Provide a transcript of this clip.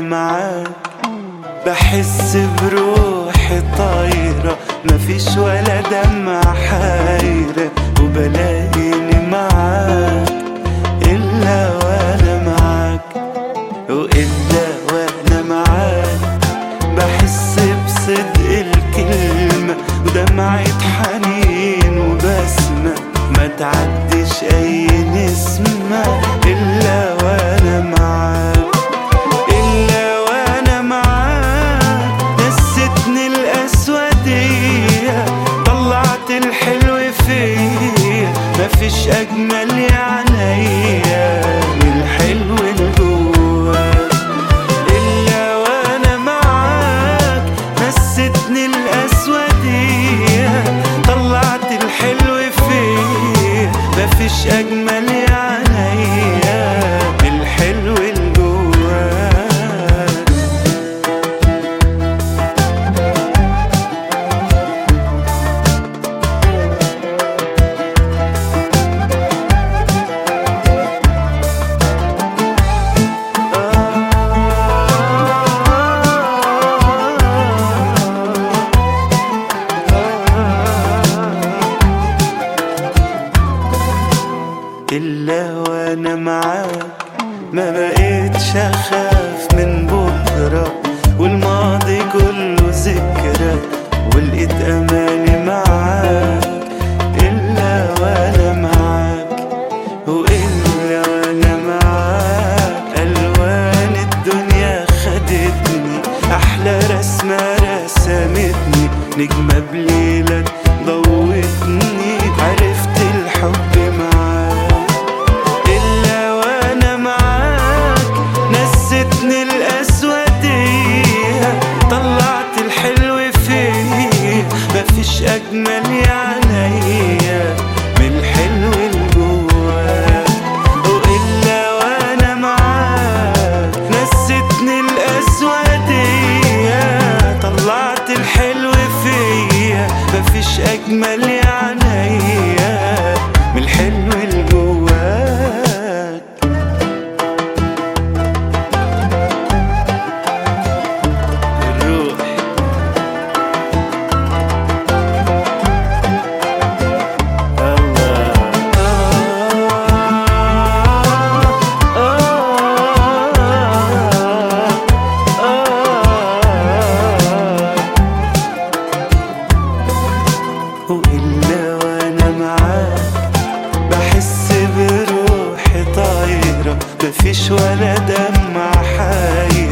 معاك بحس بروحي طايرة مفيش ولا دمع حايرة وبلاقيني معاك إلا وأنا معاك وإلا وأنا معاك بحس بصدق الكلمة ودمعة حنين وبسمة ما تعديش أي نسمة إلا وأنا معاك إلا وأنا معاك نستني الأسودية طلعت الحلو فيا مفيش أجمل يا عينيا من الحلو اللي جواك إلا وأنا معاك نستني الأسودية طلعت الحلو فيا مفيش أجمل يا عينيا من الحلو اللي جواك إلا وأنا معاك ما بقيتش أخاف من بكرة والماضي كله ذكرى ولقيت أمالي معاك إلا وأنا معاك وإلا وأنا معاك ألوان الدنيا خدتني أحلى رسمة رسمتني نجمة بليلك ضوتني عرفت الحب معاك إلا وأنا معاك نستني الأسودية طلعت الحلو فيا مفيش أجمل يا عينيا من الحلو اللي جواك وإلا وأنا معاك نستني الأسودية طلعت الحلو فيا مفيش أجمل يا عينيا من الحلو اللي جواك الروح وإلا وأنا معاك بحس بروحي طايرة مفيش ولا دمع حاير